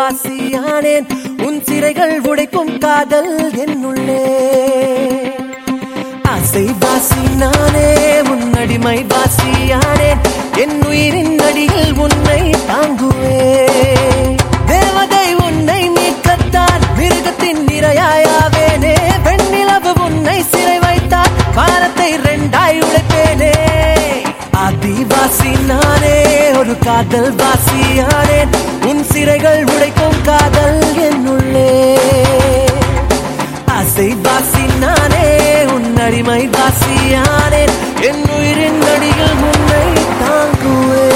வாசியானேன் உன் சிறைகள் உடைக்கும் காதல் என்னுள்ளே ஆசை வாசி நானே உன் அடிமை வாசியானேன் என் உயிரின் அடியில் உன்னை தாங்குவே தேவதை உன்னை மீட்கத்தான் மிருகத்தின் நிறையாயாவேனே பெண்ணிலவு உன்னை சிறை வைத்தால் வானத்தை ரெண்டாய் உழைப்பேனே ஆதிவாசி நானே ஒரு காதல் வாசியானேன் உன் சிறைகள் உடைக்கும் காதல் என்னுள்ளே ஆசை வாசி நானே உன் அடிமை வாசியானேன் என் உயிரின் அடியில் உன்னை தாங்குவே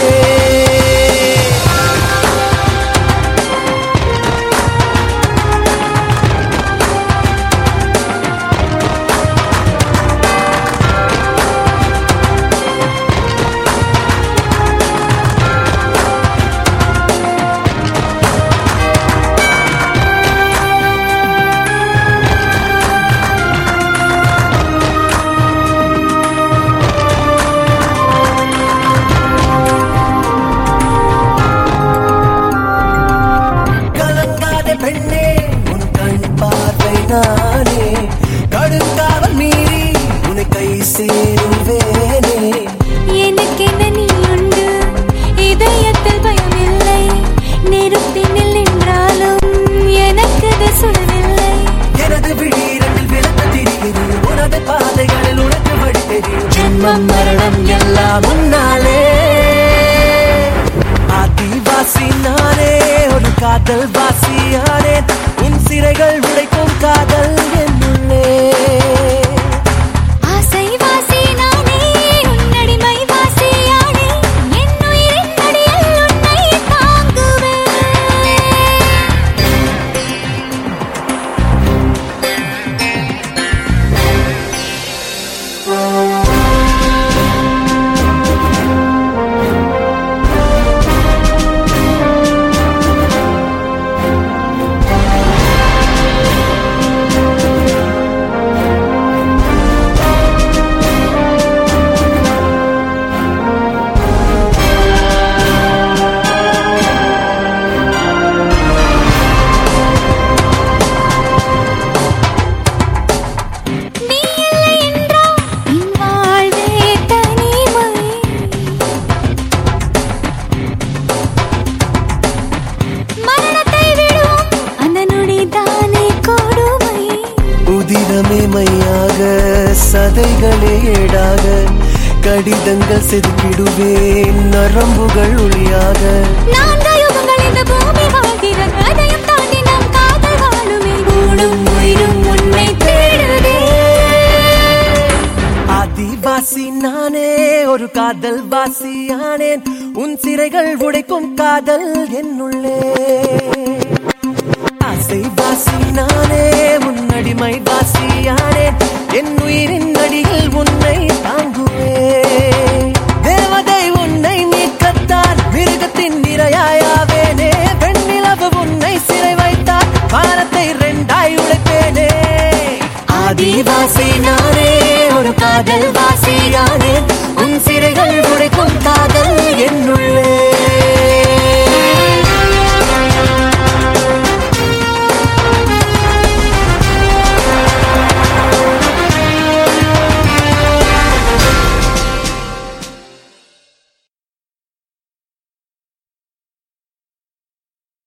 கலங்காத பெண்ணே உன் கண் பார்வை நானே கடுங்காவல் மீறி உன்னை கை சேருவேனே எனக்கென நீ உண்டு இதயத்தில் பயமில்லை நெருப்பினில் நின்றாலும் எனக்கு அது சுடவில்லை எனது விழீரனில் விளக்கு திரிகிறது உனது பாதைகளில் உனக்கு வழி தெரியும் ஜென்மம் மரணம் எல்லாம் முன்னாலே ஆதிவாசி நானே ஒரு காதல் வாசியானே உன் சிறைகள் உடைக்கும் காதல் என்னுள்ளே ஆசை வாசி நானே உன் அடிமை வாசியானே என் உயிரின் அடியில் உன்னை தாங்குவேன் நீ இல்லை என்றால் என் வாழ்வே தனிமை மரணத்தை விடும் அந்த நொடிதானே கொடுமை உதிரமே மையாக சதைகளே ஏடாக கடிதங்கள் செதுக்கிடுவேன் நரம்புகள் ஒளியாக நான்கு யுகங்கள் இந்த பூமி வாழ்கிறது அதையும் தாண்டி நம் காதல் வாழுமே ஊடும் உயிரும் உன்னை தேடுதே ஆதிவாசி நானே ஒரு காதல் வாசியானேன் உன் சிறைகள் உடைக்கும் காதல் என்னுள்ளே ஆசை வாசி நானே உன் அடிமை வாசியானேன் என் உயிரின் அடியில் உன்னை